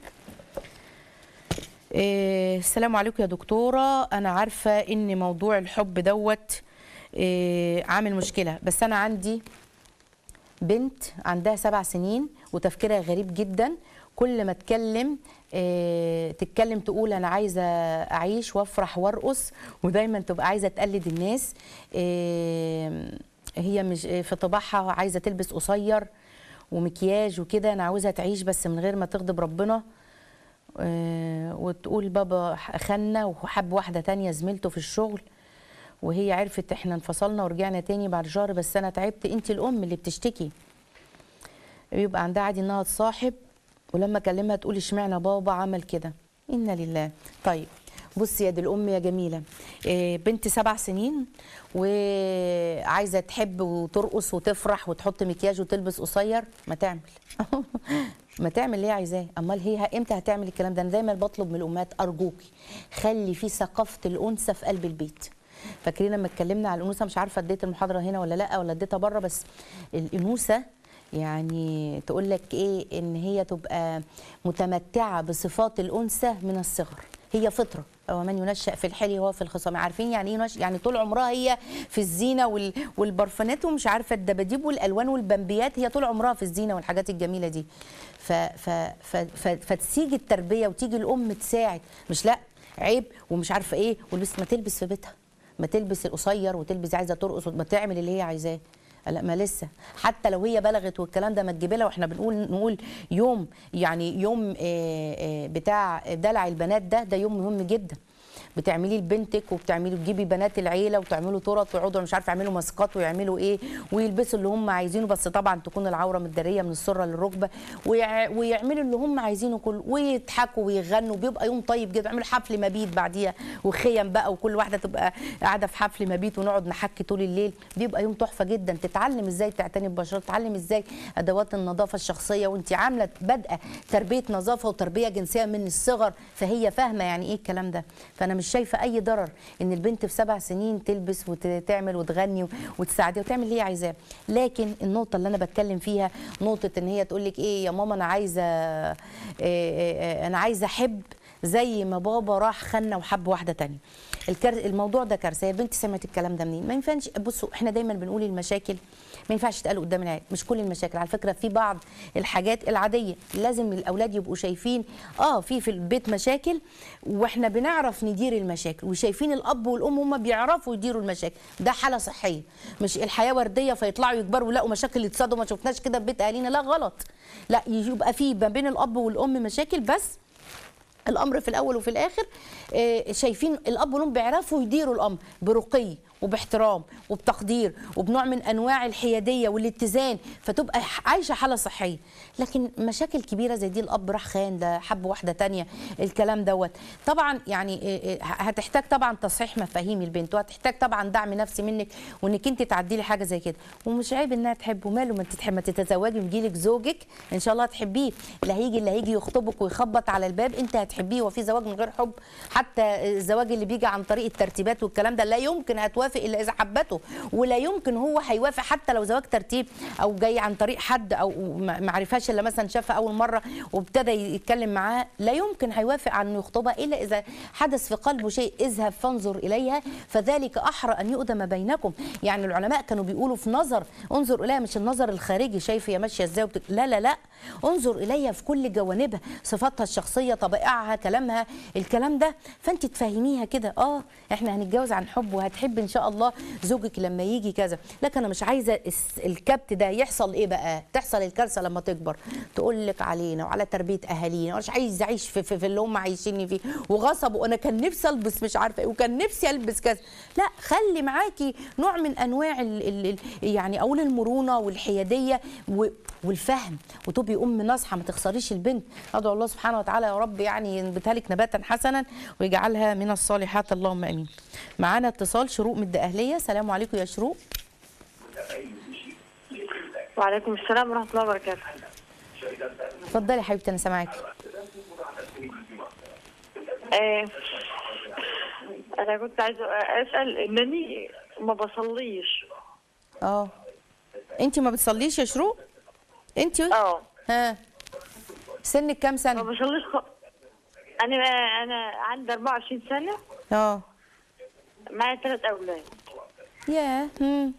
آه، السلام عليكم يا دكتوره انا عارفه ان موضوع الحب دوت آه، عامل مشكله بس انا عندي بنت عندها سبع سنين وتفكيرها غريب جدا كل ما اتكلم آه، تتكلم تقول انا عايزه اعيش وافرح وارقص ودايما تبقى عايزه تقلد الناس آه، هي مش آه، في طباعها عايزه تلبس قصير ومكياج وكده انا عاوزها تعيش بس من غير ما تغضب ربنا آه، وتقول بابا خنا وحب واحده تانية زميلته في الشغل وهي عرفت احنا انفصلنا ورجعنا تاني بعد شهر بس انا تعبت انت الام اللي بتشتكي بيبقى عندها عادي انها تصاحب ولما اكلمها تقول اشمعنى بابا عمل كده انا لله طيب بصي يا دي الام يا جميله إيه، بنت سبع سنين وعايزه تحب وترقص وتفرح وتحط مكياج وتلبس قصير ما تعمل ما تعمل اللي هي عايزاه امال هي امتى هتعمل الكلام ده انا دايما بطلب من الامهات ارجوكي خلي في ثقافه الانثى في قلب البيت فاكرين لما اتكلمنا على الانوثه مش عارفه اديت المحاضره هنا ولا لا ولا اديتها بره بس الانوثه يعني تقول لك ايه ان هي تبقى متمتعه بصفات الانثى من الصغر هي فطره او من ينشا في الحلي هو في الخصام عارفين يعني ايه ينشأ؟ يعني طول عمرها هي في الزينه وال... والبرفانات ومش عارفه الدباديب والالوان والبمبيات هي طول عمرها في الزينه والحاجات الجميله دي ف... ف... ف... ف... فتيجي التربيه وتيجي الام تساعد مش لا عيب ومش عارفه ايه ولبس ما تلبس في بيتها ما تلبس القصير وتلبس عايزه ترقص وما تعمل اللي هي عايزاه لا ما لسه حتى لو هي بلغت والكلام ده ما تجيب لها واحنا بنقول نقول يوم يعني يوم آه، آه، بتاع دلع البنات ده ده يوم مهم جدا بتعمليه لبنتك وبتعملي تجيبي بنات العيله وتعملوا تورت ويقعدوا مش عارفه يعملوا ماسكات ويعملوا ايه ويلبسوا اللي هم عايزينه بس طبعا تكون العوره متداريه من السره للركبه ويع... ويعملوا اللي هم عايزينه كله ويضحكوا ويغنوا بيبقى يوم طيب جدا يعملوا حفل مبيت بعديها وخيم بقى وكل واحده تبقى قاعده في حفل مبيت ونقعد نحكي طول الليل بيبقى يوم تحفه جدا تتعلم ازاي تعتني ببشرتك تتعلم ازاي ادوات النظافه الشخصيه وانت عامله بادئه تربيه نظافه وتربيه جنسيه من الصغر فهي فاهمه يعني ايه الكلام ده فانا مش شايفه اي ضرر ان البنت في سبع سنين تلبس وتعمل وتغني وتساعدها وتعمل اللي هي عايزاه لكن النقطه اللي انا بتكلم فيها نقطه ان هي تقول لك ايه يا ماما انا عايزه إيه إيه انا عايزه احب زي ما بابا راح خنا وحب واحده تانية الكر... الموضوع ده كارثه يا بنتي سمعت الكلام ده منين ما ينفعش بصوا احنا دايما بنقول المشاكل ما ينفعش تتقال قدام العيال مش كل المشاكل على فكره في بعض الحاجات العاديه لازم الاولاد يبقوا شايفين اه في في البيت مشاكل واحنا بنعرف ندير المشاكل وشايفين الاب والام هم بيعرفوا يديروا المشاكل ده حاله صحيه مش الحياه ورديه فيطلعوا يكبروا يلاقوا مشاكل يتصادوا ما شفناش كده في بيت اهالينا لا غلط لا يبقى في ما بين الاب والام مشاكل بس الامر في الاول وفي الاخر شايفين الاب والام بيعرفوا يديروا الامر برقي وباحترام وبتقدير وبنوع من انواع الحياديه والاتزان فتبقى عايشه حاله صحيه لكن مشاكل كبيره زي دي الاب راح خان ده حب واحده تانية الكلام دوت طبعا يعني هتحتاج طبعا تصحيح مفاهيم البنت وهتحتاج طبعا دعم نفسي منك وانك انت تعدلي حاجه زي كده ومش عيب انها تحب وماله ما تتحب ما تتزوجي ويجيلك زوجك ان شاء الله هتحبيه اللي هيجي اللي هيجي يخطبك ويخبط على الباب انت هتحبيه وفي زواج من غير حب حتى الزواج اللي بيجي عن طريق الترتيبات والكلام ده لا يمكن هتوافق الا اذا حبته ولا يمكن هو هيوافق حتى لو زواج ترتيب او جاي عن طريق حد او ما عرفهاش الا مثلا شافها اول مره وابتدى يتكلم معاها لا يمكن هيوافق على انه يخطبها الا اذا حدث في قلبه شيء اذهب فانظر اليها فذلك احرى ان يؤدى ما بينكم يعني العلماء كانوا بيقولوا في نظر انظر اليها مش النظر الخارجي شايفه هي ماشيه ازاي وبتك... لا لا لا انظر اليها في كل جوانبها صفاتها الشخصيه طبائعها كلامها الكلام ده فانت تفهميها كده اه احنا هنتجوز عن حب وهتحب ان شاء الله زوجك لما يجي كذا لكن انا مش عايزه الكبت ده يحصل ايه بقى تحصل الكارثه لما تكبر تقول لك علينا وعلى تربيه اهالينا مش عايز اعيش في, في, في اللي هم عايشيني فيه وغصب وانا كان نفسي البس مش عارفه ايه وكان نفسي البس كذا لا خلي معاكي نوع من انواع ال ال ال يعني اقول المرونه والحياديه والفهم وتبقي ام ناصحه ما تخسريش البنت ادعو الله سبحانه وتعالى يا رب يعني ينبتها لك نباتا حسنا ويجعلها من الصالحات اللهم امين معانا اتصال شروق من الدقهليه السلام عليكم يا شروق وعليكم السلام ورحمه الله وبركاته اتفضلي يا حبيبتي انا سامعاكي آه انا كنت عايزه اسال انني ما بصليش اه انت ما بتصليش يا شروق انت اه ها سنك كام ما سنه بصليش خ... انا انا عندي 24 سنه اه معايا ثلاث اولاد ياه هم.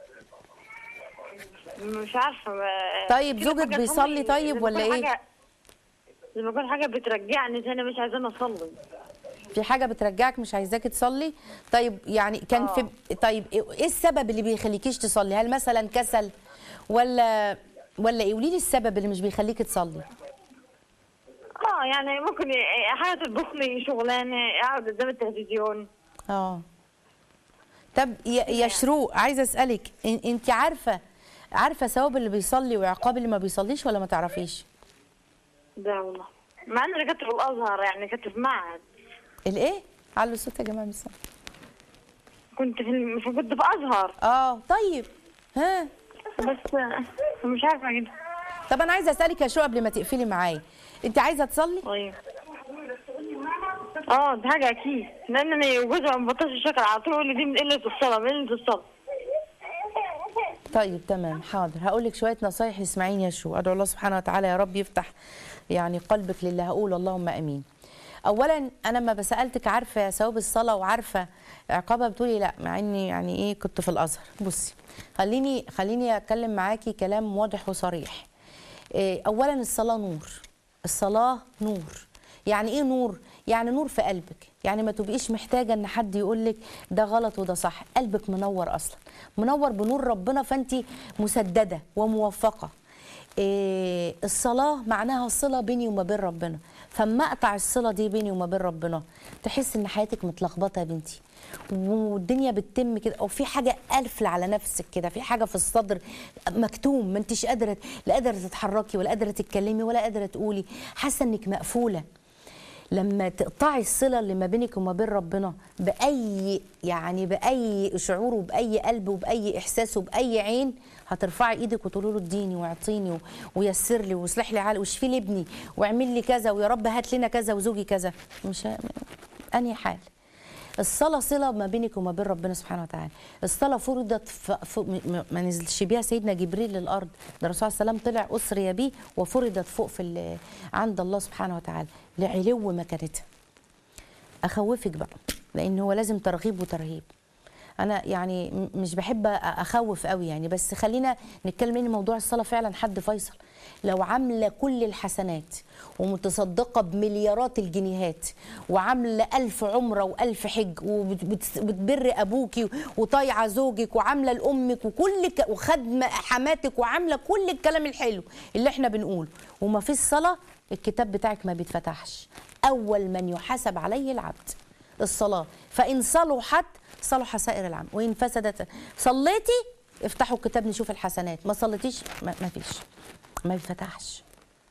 مش عارفه ما... طيب كده زوجك بقى بيصلي أمي طيب لما ولا يكون إيه؟ حاجة... لما يكون حاجه بترجعني تاني مش عايزه اصلي في حاجه بترجعك مش عايزاكي تصلي طيب يعني كان في طيب ايه السبب اللي بيخليكيش تصلي هل مثلا كسل ولا ولا ايه قولي لي السبب اللي مش بيخليكي تصلي اه يعني ممكن ي- حاجه تطبخ لي شغلانه اقعد قدام التلفزيون اه طب يا يا شروق عايزه اسالك إن- انت عارفه عارفه ثواب اللي بيصلي وعقاب اللي ما بيصليش ولا ما تعرفيش ده والله مع اني كنت في الازهر يعني كنت في معهد الايه علوا الصوت يا جماعه مش سامعة. كنت في الم... كنت في ازهر اه طيب ها بس مش عارفه كده طب انا عايزه اسالك يا شروق قبل ما تقفلي معايا انت عايزه تصلي طيب اه دي حاجه اكيد لان انا جوزي ما بطلش الشكل على طول يقول لي دي من قله الصلاه من قله الصلاه طيب تمام حاضر هقول لك شويه نصايح اسمعيني يا شو ادعو الله سبحانه وتعالى يا رب يفتح يعني قلبك لله هقول اللهم امين اولا انا ما بسالتك عارفه ثواب الصلاه وعارفه عقابها بتقولي لا مع اني يعني ايه كنت في الازهر بصي خليني خليني اتكلم معاكي كلام واضح وصريح إيه، اولا الصلاه نور الصلاه نور يعني ايه نور يعني نور في قلبك يعني ما تبقيش محتاجه ان حد يقول لك ده غلط وده صح قلبك منور اصلا منور بنور ربنا فانت مسدده وموفقه إيه الصلاه معناها الصله بيني وما بين ربنا فما اقطع الصله دي بيني وما بين ربنا تحس ان حياتك متلخبطه يا بنتي والدنيا بتتم كده او في حاجه قافله على نفسك كده في حاجه في الصدر مكتوم ما انتش قادره لا قادره تتحركي ولا قادره تتكلمي ولا قادره تقولي حاسه انك مقفوله لما تقطعي الصله اللي ما بينك وما بين ربنا باي يعني باي شعور وباي قلب وباي احساس وباي عين هترفعي ايدك وتقولي له اديني واعطيني و- ويسر لي واصلح لي عقلي واشفي لي ابني واعمل لي كذا ويا رب هات لنا كذا وزوجي كذا مش ه- انهي حال الصلاة صلة ما بينك وما بين ربنا سبحانه وتعالى الصلاة فرضت ف... ف... م- ما نزلش بيها سيدنا جبريل للأرض ده الرسول صلى الله عليه وسلم طلع أسري بيه وفرضت فوق في ال... عند الله سبحانه وتعالى لعلو مكانتها أخوفك بقى لأن هو لازم ترغيب وترهيب انا يعني م- مش بحب أ- اخوف قوي يعني بس خلينا نتكلم ان موضوع الصلاه فعلا حد فيصل لو عامله كل الحسنات ومتصدقه بمليارات الجنيهات وعامله ألف عمره وألف حج وبتبر ابوكي وطايعه زوجك وعامله لامك وكل ك... وخدمه حماتك وعامله كل الكلام الحلو اللي احنا بنقوله وما فيش صلاه الكتاب بتاعك ما بيتفتحش اول من يحاسب عليه العبد الصلاة فإن صلحت صلح سائر العمل وإن فسدت صليتي افتحوا الكتاب نشوف الحسنات ما صليتيش ما ما فيش ما بيفتحش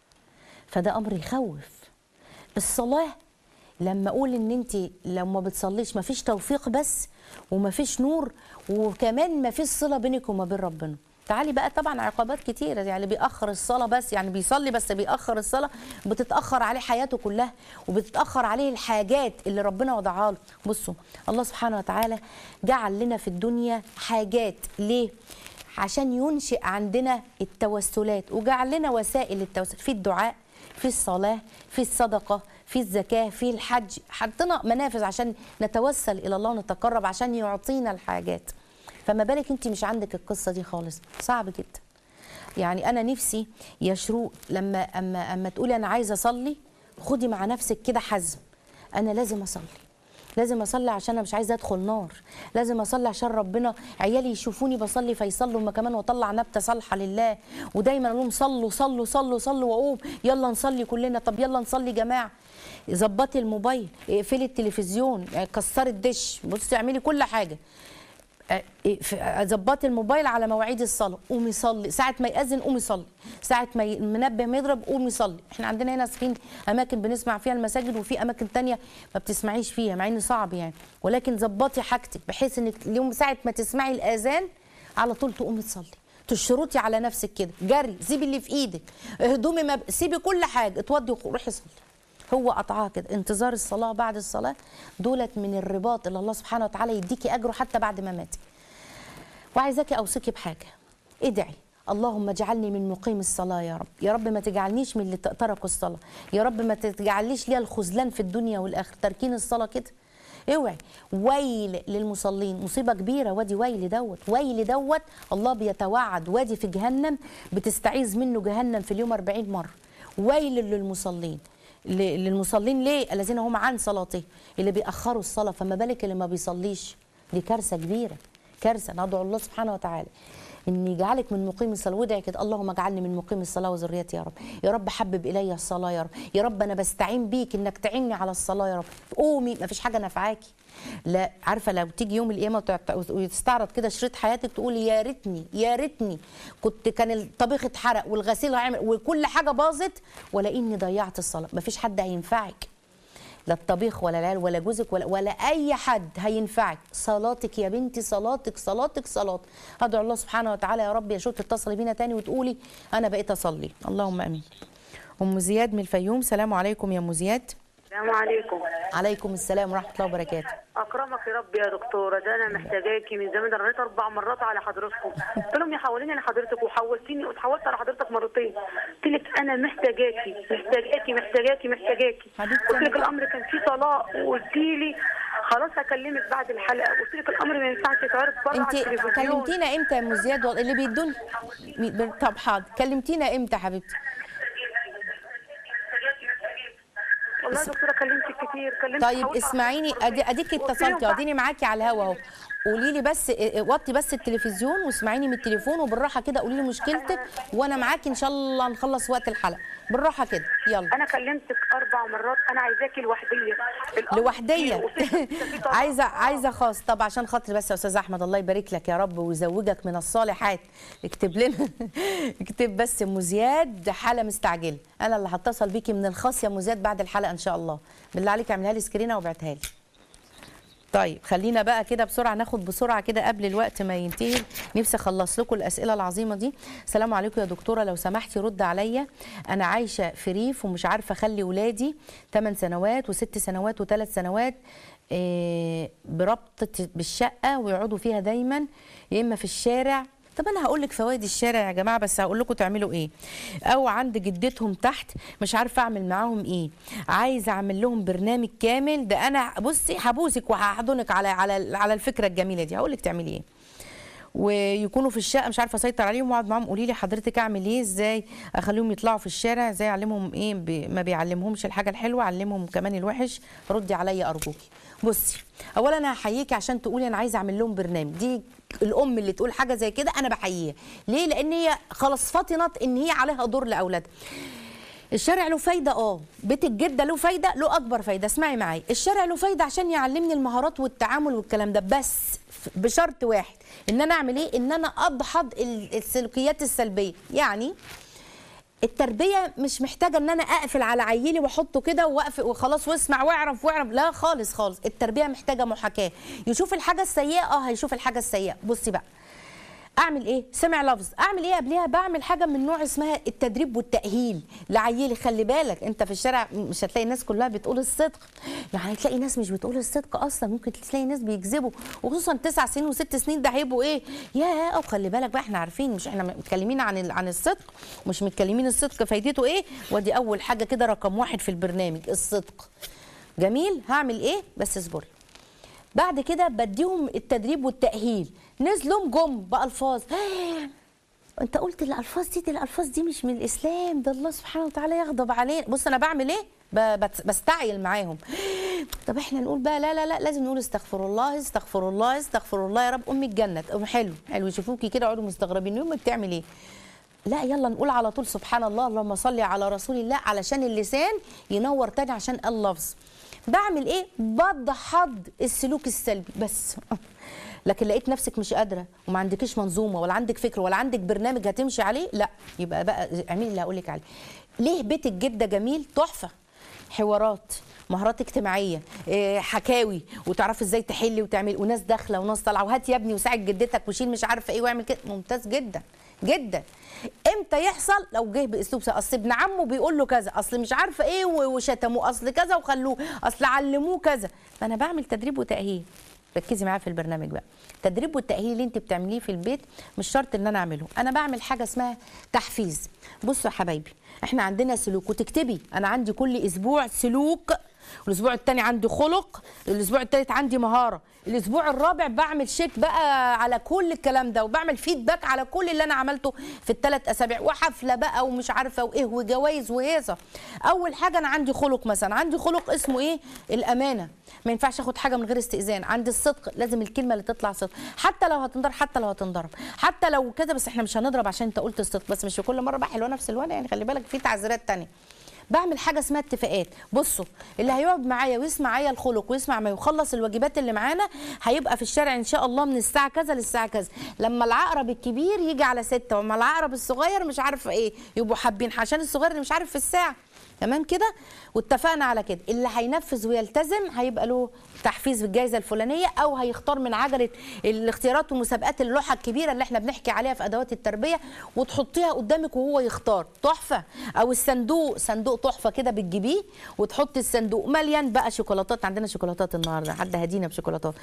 فده أمر يخوف الصلاة لما أقول إن أنت لو ما بتصليش ما فيش توفيق بس وما فيش نور وكمان ما فيش صلة بينك وما بين ربنا تعالي بقى طبعا عقوبات كتيرة يعني اللي بيأخر الصلاة بس يعني بيصلي بس بيأخر الصلاة بتتأخر عليه حياته كلها وبتتأخر عليه الحاجات اللي ربنا وضعها له بصوا الله سبحانه وتعالى جعل لنا في الدنيا حاجات ليه؟ عشان ينشئ عندنا التوسلات وجعل لنا وسائل التوسل في الدعاء في الصلاة في الصدقة في الزكاة في الحج حطنا منافذ عشان نتوسل إلى الله ونتقرب عشان يعطينا الحاجات فما بالك انت مش عندك القصة دي خالص صعب جدا يعني انا نفسي يا شروق لما اما اما تقولي انا عايزه اصلي خدي مع نفسك كده حزم انا لازم اصلي لازم اصلي عشان انا مش عايزه ادخل نار لازم اصلي عشان ربنا عيالي يشوفوني بصلي فيصلوا هما كمان واطلع نبته صالحه لله ودايما اقول لهم صلوا صلوا صلوا صلوا واقوم يلا نصلي كلنا طب يلا نصلي جماعه ظبطي الموبايل اقفلي التلفزيون كسري الدش بصي اعملي كل حاجه ظبطي الموبايل على مواعيد الصلاه قومي صلي ساعه ما ياذن قومي صلي ساعه ما ي- المنبه ما يضرب قومي صلي احنا عندنا هنا في اماكن بنسمع فيها المساجد وفي اماكن تانية ما بتسمعيش فيها مع ان صعب يعني ولكن ظبطي حاجتك بحيث انك اليوم ساعه ما تسمعي الاذان على طول تقومي تصلي تشرطي على نفسك كده جري سيبي اللي في ايدك هدومي ما سيبي كل حاجه اتوضي وروحي صلي هو قطعها كده انتظار الصلاه بعد الصلاه دولت من الرباط اللي الله سبحانه وتعالى يديكي اجره حتى بعد ما ماتي وعايزاكي اوصيكي بحاجه ادعي اللهم اجعلني من مقيم الصلاه يا رب يا رب ما تجعلنيش من اللي تركوا الصلاه يا رب ما تجعليش ليا الخذلان في الدنيا والاخره تاركين الصلاه كده اوعي ويل للمصلين مصيبه كبيره وادي ويل دوت ويل دوت الله بيتوعد وادي في جهنم بتستعيذ منه جهنم في اليوم 40 مره ويل للمصلين ل- للمصلين ليه الذين هم عن صلاتهم اللي بيأخروا الصلاه فما بالك اللي ما بيصليش دي كارثه كبيره كارثه ندعو الله سبحانه وتعالى ان يجعلك من مقيم الصلاه وادعي كده اللهم اجعلني من مقيم الصلاه وذريتي يا رب يا رب حبب الي الصلاه يا رب يا رب انا بستعين بيك انك تعيني على الصلاه يا رب قومي ما فيش حاجه نافعاكي لا عارفه لو تيجي يوم القيامه وتعت- وتستعرض كده شريط حياتك تقولي يا ريتني يا ريتني كنت كان الطبيخ اتحرق والغسيل عمل وكل حاجه باظت ولا اني ضيعت الصلاه ما فيش حد هينفعك لا الطبيخ ولا العيال ولا جوزك ولا ولا اي حد هينفعك صلاتك يا بنتي صلاتك صلاتك صلاه ادعو الله سبحانه وتعالى يا رب يا شو تتصلي بينا تاني وتقولي انا بقيت اصلي اللهم امين ام زياد من الفيوم سلام عليكم يا ام زياد السلام عليكم عليكم السلام ورحمه الله وبركاته اكرمك يا رب يا دكتوره ده انا محتاجاكي من زمان ده انا رنيت اربع مرات على حضرتكم قلت لهم يحوليني لحضرتك وحولتيني وتحولت على حضرتك مرتين قلت لك انا محتاجاكي محتاجاكي محتاجاكي محتاجاكي حبيبتي قلت لك أنا- الامر كان فيه طلاق وقلت لي خلاص هكلمك بعد الحلقه قلت لك الامر ما ينفعش يتعرض بره انت على التلفزيون كلمتينا امتى يا ام زياد وال- اللي بيدون مي- طب حاضر كلمتينا امتى يا حبيبتي والله يا دكتوره كلمتك كتير كلمت طيب حاولت على اسمعيني حضرتك أدي اديكي مرتين. قلت لهم اتصلتي اديني معاكي على الهوا اهو قولي لي بس اه، اه، وطي بس التلفزيون واسمعيني من التليفون وبالراحه كده قولي لي مشكلتك وانا معاكي ان شاء الله نخلص وقت الحلقه بالراحه كده يلا انا كلمتك اربع مرات انا عايزاكي لوحديه الأمر لوحديه كتير وفي- في طبعاً. عايزه آه. عايزه خاص طب عشان خاطر بس يا استاذ احمد الله يبارك لك يا رب ويزوجك من الصالحات اكتب لنا اكتب بس ام زياد حاله مستعجله انا اللي هتصل بيكي من الخاص يا ام زياد بعد الحلقه ان شاء الله بالله عليك اعملها لي سكرينه وابعتها لي طيب خلينا بقى كده بسرعه ناخد بسرعه كده قبل الوقت ما ينتهي نفسي اخلص لكم الاسئله العظيمه دي السلام عليكم يا دكتوره لو سمحتي رد عليا انا عايشه في ريف ومش عارفه اخلي ولادي 8 سنوات و6 سنوات و3 سنوات إيه بربطه بالشقه ويقعدوا فيها دايما يا اما في الشارع طب انا هقول لك فوائد الشارع يا جماعه بس هقول لكم تعملوا ايه او عند جدتهم تحت مش عارفه اعمل معاهم ايه عايزه اعمل لهم برنامج كامل ده انا بصي هبوسك وهحضنك على على على الفكره الجميله دي هقول لك تعملي ايه ويكونوا في الشقه مش عارفه اسيطر عليهم واقعد معاهم قولي لي حضرتك اعمل ايه ازاي اخليهم يطلعوا في الشارع ازاي اعلمهم ايه بي ما بيعلمهمش الحاجه الحلوه علمهم كمان الوحش ردي عليا ارجوكي بصي اولا انا هحييكي عشان تقولي انا عايزه اعمل لهم برنامج دي الام اللي تقول حاجه زي كده انا بحييها ليه لان هي خلاص فطنت ان هي عليها دور لاولادها الشارع له فايده اه بيت الجده له فايده له اكبر فايده اسمعي معايا الشارع له فايده عشان يعلمني المهارات والتعامل والكلام ده بس بشرط واحد ان انا اعمل ايه ان انا ادحض ال- السلوكيات السلبيه يعني التربيه مش محتاجه ان انا اقفل على عيلي واحطه كده واقفل وخلاص واسمع واعرف واعرف لا خالص خالص التربيه محتاجه محاكاه يشوف الحاجه السيئه اه هيشوف الحاجه السيئه بصي بقى اعمل ايه سمع لفظ اعمل ايه قبلها بعمل حاجه من نوع اسمها التدريب والتاهيل لعيلي خلي بالك انت في الشارع مش هتلاقي الناس كلها بتقول الصدق يعني تلاقي ناس مش بتقول الصدق اصلا ممكن تلاقي ناس بيكذبوا وخصوصا تسع سنين وست سنين ده هيبقوا ايه يا او خلي بالك بقى احنا عارفين مش احنا متكلمين عن ال- عن الصدق مش متكلمين الصدق فايدته ايه ودي اول حاجه كده رقم واحد في البرنامج الصدق جميل هعمل ايه بس اصبري بعد كده بديهم التدريب والتأهيل نزلوا جم بألفاظ انت قلت الالفاظ دي دي الالفاظ دي مش من الاسلام ده الله سبحانه وتعالى يغضب علينا بص انا بعمل ايه ب- بت- بستعجل معاهم طب احنا نقول بقى لا لا لا لازم نقول استغفر الله استغفر الله استغفر الله يا رب امي الجنه أم حلو حلو يشوفوكي كده يقعدوا مستغربين امك بتعمل ايه لا يلا نقول على طول سبحان الله اللهم صل على رسول الله علشان اللسان ينور تاني عشان اللفظ بعمل ايه بدحض السلوك السلبي بس لكن لقيت نفسك مش قادره وما عندكيش منظومه ولا عندك فكر ولا عندك برنامج هتمشي عليه لا يبقى بقى اعملي اللي هقول لك عليه ليه بيت الجده جميل تحفه حوارات مهارات اجتماعيه إيه، حكاوي وتعرفي ازاي تحلي وتعملي وناس داخله وناس طالعه وهات يا ابني وساعد جدتك وشيل مش عارفه ايه واعمل كده ممتاز جدا جدا امتى يحصل لو جه باسلوب سهل. اصل ابن عمه بيقول له كذا اصل مش عارفه ايه و- وشتموه اصل كذا وخلوه اصل علموه كذا فانا بعمل تدريب وتاهيل ركزي معايا في البرنامج بقى التدريب والتاهيل اللي انت بتعمليه في البيت مش شرط ان انا اعمله انا بعمل حاجه اسمها تحفيز بصوا يا حبايبي احنا عندنا سلوك وتكتبي انا عندي كل اسبوع سلوك الاسبوع الثاني عندي خلق الاسبوع الثالث عندي مهاره الاسبوع الرابع بعمل شيك بقى على كل الكلام ده وبعمل فيدباك على كل اللي انا عملته في الثلاث اسابيع وحفله بقى ومش عارفه وايه وجوائز وهيصه اول حاجه انا عندي خلق مثلا عندي خلق اسمه ايه الامانه ما ينفعش اخد حاجه من غير استئذان عندي الصدق لازم الكلمه اللي تطلع صدق حتى لو هتنضرب حتى لو هتنضرب حتى لو كده بس احنا مش هنضرب عشان انت قلت الصدق بس مش في كل مره بقى حلوه نفس الولا يعني خلي بالك في تعذيرات تانية بعمل حاجه اسمها اتفاقات بصوا اللي هيقعد معايا ويسمع معايا الخلق ويسمع ما يخلص الواجبات اللي معانا هيبقى في الشارع ان شاء الله من الساعه كذا للساعه كذا لما العقرب الكبير يجي على ستة وما العقرب الصغير مش عارفه ايه يبقوا حابين عشان الصغير اللي مش عارف في الساعه تمام كده واتفقنا على كده اللي هينفذ ويلتزم هيبقى له تحفيز بالجائزه الفلانيه او هيختار من عجله الاختيارات ومسابقات اللوحه الكبيره اللي احنا بنحكي عليها في ادوات التربيه وتحطيها قدامك وهو يختار تحفه او الصندوق صندوق تحفه كده بتجيبيه وتحطي الصندوق مليان بقى شوكولاتات عندنا شوكولاتات النهارده حد هدينا بشوكولاتات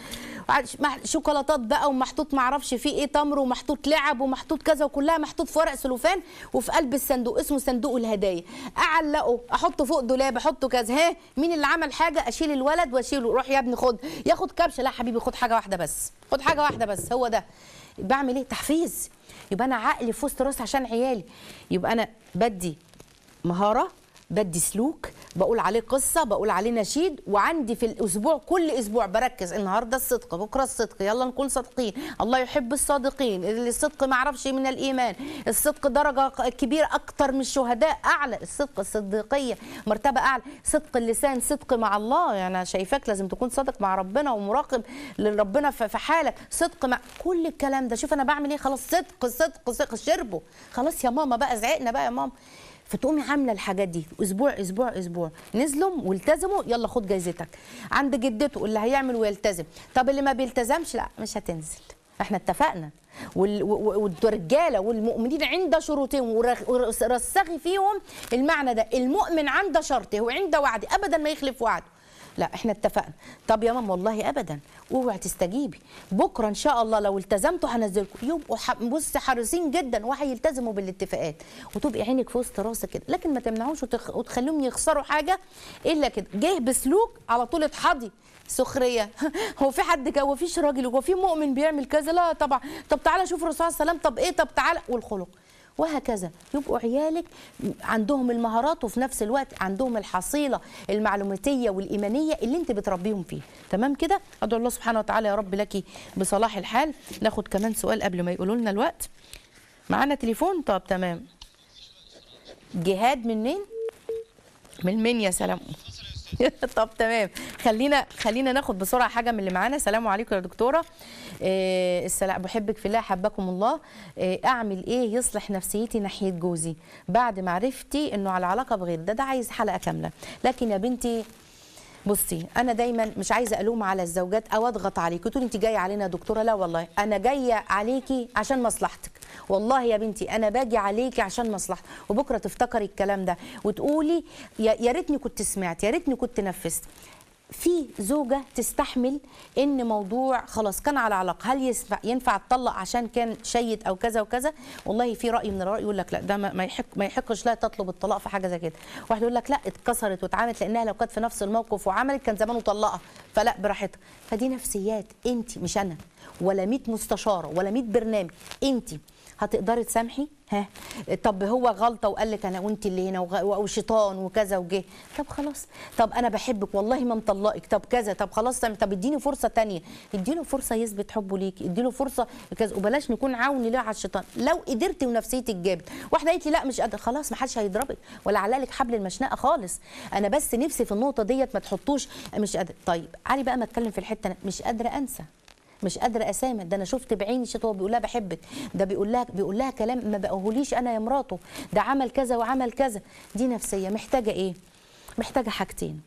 مع- شوكولاتات بقى ومحطوط معرفش فيه ايه تمر ومحطوط لعب ومحطوط كذا وكلها محطوط في ورق سلوفان وفي قلب الصندوق اسمه صندوق الهدايا اعلقه احطه فوق دولاب احطه كذا ها مين اللي عمل حاجه اشيل الولد واشيله روح يا ابني خد ياخد كبشه لا حبيبي خد حاجه واحده بس خد حاجه واحده بس هو ده بعمل ايه تحفيز يبقى انا عقلي في وسط راسي عشان عيالي يبقى انا بدي مهاره بدي سلوك بقول عليه قصه بقول عليه نشيد وعندي في الاسبوع كل اسبوع بركز النهارده الصدق بكره الصدق يلا نكون صادقين الله يحب الصادقين الصدق ما اعرفش من الايمان الصدق درجه كبيره اكتر من الشهداء اعلى الصدق الصديقيه مرتبه اعلى صدق اللسان صدق مع الله يعني انا شايفاك لازم تكون صادق مع ربنا ومراقب لربنا في في حالك صدق مع كل الكلام ده شوف انا بعمل ايه خلاص صدق صدق صدق شربه خلاص يا ماما بقى زعقنا بقى يا ماما فتقومي عامله الحاجات دي اسبوع اسبوع اسبوع نزلوا والتزموا يلا خد جايزتك عند جدته اللي هيعمل ويلتزم طب اللي ما بيلتزمش لا مش هتنزل احنا اتفقنا وال- و- و- والرجاله والمؤمنين عند شروطهم ورخ- ورسخي فيهم المعنى ده المؤمن عند شرطه وعند وعده ابدا ما يخلف وعده لا احنا اتفقنا طب يا ماما والله ابدا اوعي تستجيبي بكره ان شاء الله لو التزمتوا هنزلكم يبقوا ح- بص حريصين جدا وهيلتزموا بالاتفاقات وتبقي عينك في وسط راسك كده لكن ما تمنعوش وتخ... وتخليهم يخسروا حاجه الا كده جه بسلوك على طول اضحضي سخريه هو في حد كده هو فيش راجل هو في مؤمن بيعمل كذا لا طبعا طب تعالى شوف الرسول صلى الله عليه وسلم طب ايه طب تعالى والخلق وهكذا يبقوا عيالك عندهم المهارات وفي نفس الوقت عندهم الحصيله المعلوماتيه والايمانيه اللي انت بتربيهم فيه تمام كده ادعو الله سبحانه وتعالى يا رب لك بصلاح الحال ناخد كمان سؤال قبل ما يقولوا لنا الوقت معانا تليفون طب تمام جهاد منين من مين يا سلام طب تمام خلينا خلينا ناخد بسرعه حاجه من اللي معانا السلام عليكم يا دكتوره إيه السلام بحبك في الله حبكم الله إيه اعمل ايه يصلح نفسيتي ناحيه جوزي بعد ما عرفتي انه على علاقه بغير ده ده عايز حلقه كامله لكن يا بنتي بصي انا دايما مش عايزه الوم على الزوجات او اضغط عليكي تقولي انت جايه علينا يا دكتوره لا والله انا جايه عليكي عشان مصلحتك والله يا بنتي انا باجي عليكي عشان مصلحتك وبكره تفتكري الكلام ده وتقولي يا يا ريتني كنت سمعت يا ريتني كنت نفذت في زوجة تستحمل ان موضوع خلاص كان على علاقة هل ينفع ينفع تطلق عشان كان شيد او كذا وكذا والله في رأي من الرأي يقول لك لا ده ما ما يحق ما يحقش لا تطلب الطلاق في حاجة زي كده واحد يقول لك لا اتكسرت واتعاملت لانها لو كانت في نفس الموقف وعملت كان زمانه طلقها فلا براحتها فدي نفسيات انت مش انا ولا 100 مستشارة ولا 100 برنامج انت هتقدري تسامحي ها طب هو غلطه وقال لك انا وانت اللي هنا وغ- وشيطان وكذا وجه طب خلاص طب انا بحبك والله ما مطلقك طب كذا طب خلاص سامح. طب اديني فرصه تانية اديله فرصه يثبت حبه ليكي اديله فرصه كذا وبلاش نكون عون ليه على الشيطان لو قدرتي ونفسيتك جابت واحده قالت لي لا مش قادره خلاص ما حدش هيضربك ولا علقلك حبل المشنقه خالص انا بس نفسي في النقطه ديت ما تحطوش مش قادره طيب علي بقى ما اتكلم في الحته أنا مش قادره انسى مش قادره اسامح ده انا شفت بعيني شيء هو بيقول لها بحبك ده بيقول لها بيقول لها كلام ما بقوليش انا يا مراته ده عمل كذا وعمل كذا دي نفسيه محتاجه ايه محتاجه حاجتين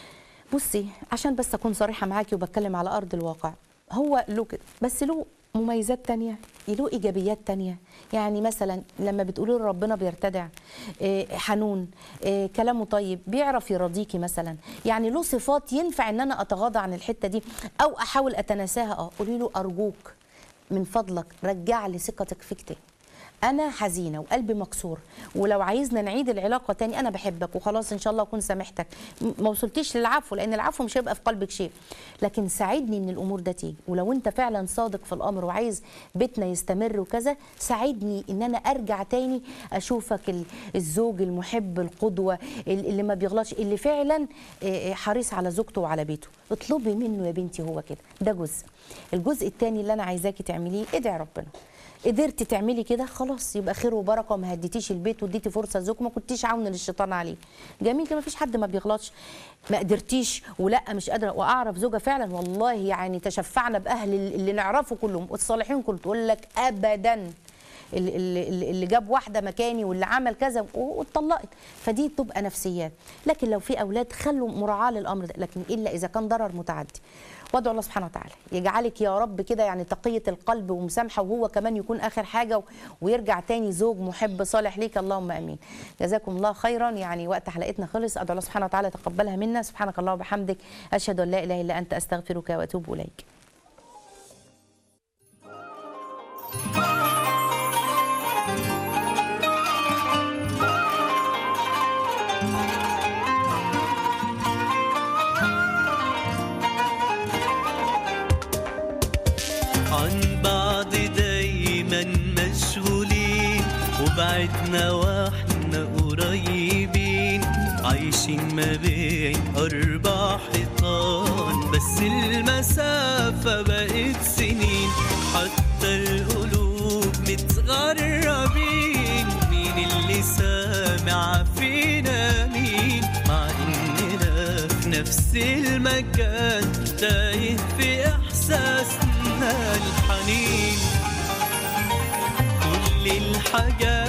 بصي عشان بس اكون صريحه معاكي وبتكلم على ارض الواقع هو له كده بس له مميزات تانية له ايجابيات تانية يعني مثلا لما بتقولي له ربنا بيرتدع إيه، حنون إيه، كلامه طيب بيعرف يرضيكي مثلا يعني له صفات ينفع ان انا اتغاضى عن الحته دي او احاول اتناساها اه قولي له ارجوك من فضلك رجع لي ثقتك فيك تاني انا حزينه وقلبي مكسور ولو عايزنا نعيد العلاقه تاني انا بحبك وخلاص ان شاء الله اكون سامحتك م- ما وصلتيش للعفو لان العفو مش هيبقى في قلبك شيء لكن ساعدني ان الامور ده تيجي ولو انت فعلا صادق في الامر وعايز بيتنا يستمر وكذا ساعدني ان انا ارجع تاني اشوفك ال- الزوج المحب القدوه ال- اللي ما بيغلطش اللي فعلا آه، آه، حريص على زوجته وعلى بيته اطلبي منه يا بنتي هو كده ده جزء الجزء الثاني اللي انا عايزاكي تعمليه ادعي ربنا قدرتي تعملي كده خلاص يبقى خير وبركه وما هديتيش البيت واديتي فرصه لزوجك ما كنتيش عاونه للشيطان عليه جميل كده ما فيش حد ما بيغلطش ما قدرتيش ولا مش قادره واعرف زوجه فعلا والله يعني تشفعنا باهل اللي نعرفه كلهم والصالحين كلهم تقول لك ابدا اللي, اللي, اللي جاب واحده مكاني واللي عمل كذا واتطلقت فدي تبقى نفسيات لكن لو في اولاد خلوا مراعاه للامر ده لكن الا اذا كان ضرر متعدي وادعو الله سبحانه وتعالى يجعلك يا رب كده يعني تقيه القلب ومسامحه وهو كمان يكون اخر حاجه و- ويرجع تاني زوج محب صالح ليك اللهم امين جزاكم الله خيرا يعني وقت حلقتنا خلص ادعو الله سبحانه وتعالى يتقبلها منا سبحانك الله وبحمدك اشهد ان لا اله الا انت استغفرك واتوب اليك عن بعض دايما مشغولين وبعدنا واحنا قريبين عايشين ما بين أربع حيطان بس المسافة بقت سنين حتى القلوب متغربين مين اللي سامع فينا مين مع إننا في نفس المكان تايه في إحساسنا الحنين كل الحاجات